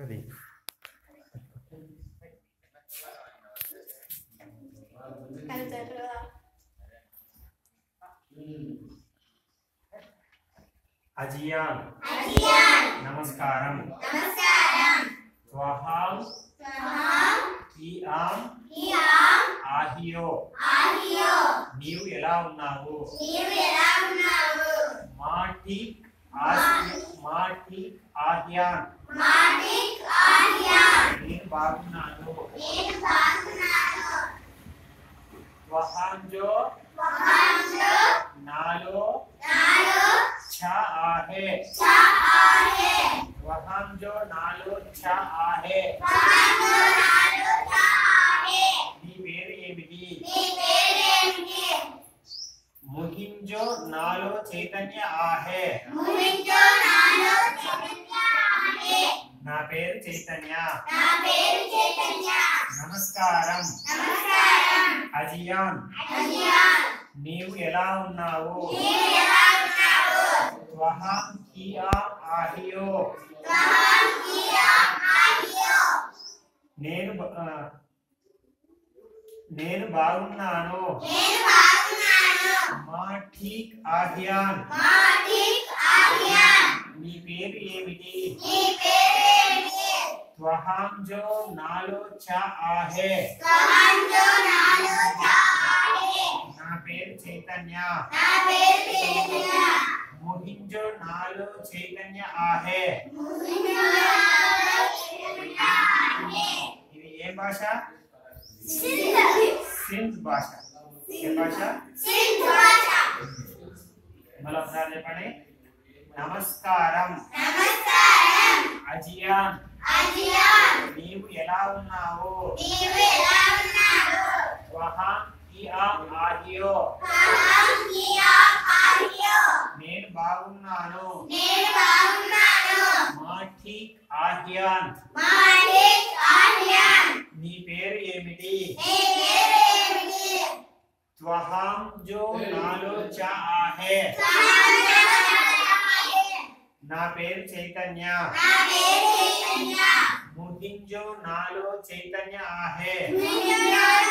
అది అజియాన్ నమస్కారం త్వహాం ఇయాం ఆహియో నీవు ఎలా ఉన్నావు మాటి ఆసి మాటి ఆహ్యాన్ నేను బాగున్నాను త్వహాంజో నాలో ఛ ఆహే త్వహాంజో నాలో ఛ ఆహే నీ పేరు ఏమిటి ముహింజో నాలో చైతన్య ఆహే నా పేరు చైతన్య నమస్కారం అజియాన్ నీవు ఎలా ఉన్నావు త్వహాం కియా ఆహియో నేను బ- ఆ, నేను బాగున్నాను మా ఠీక్ ఆహ్యాన్ నీ పేరు ఏమిటి త్వహాం జో నాలో చ ఆహే నా పేరు చైతన్య ముహింజో నాలో చైతన్య ఆహే ఇది ఏ భాష సింధ్ భాష ఏ భాష మళ్ళీ ఒకసారి చెప్పండి నమస్కారం అజియాన్ నీవు ఎలా ఉన్నావు వహాం కియా ఆహియో నేను బాగున్నాను మా ఠీక్ ఆహ్యాన్ నీ పేరు ఏమిటి త్వహాం జో నాలో చ ఆహే నా పేరు చైతన్య ముహింజో నాలో చైతన్య ఆహే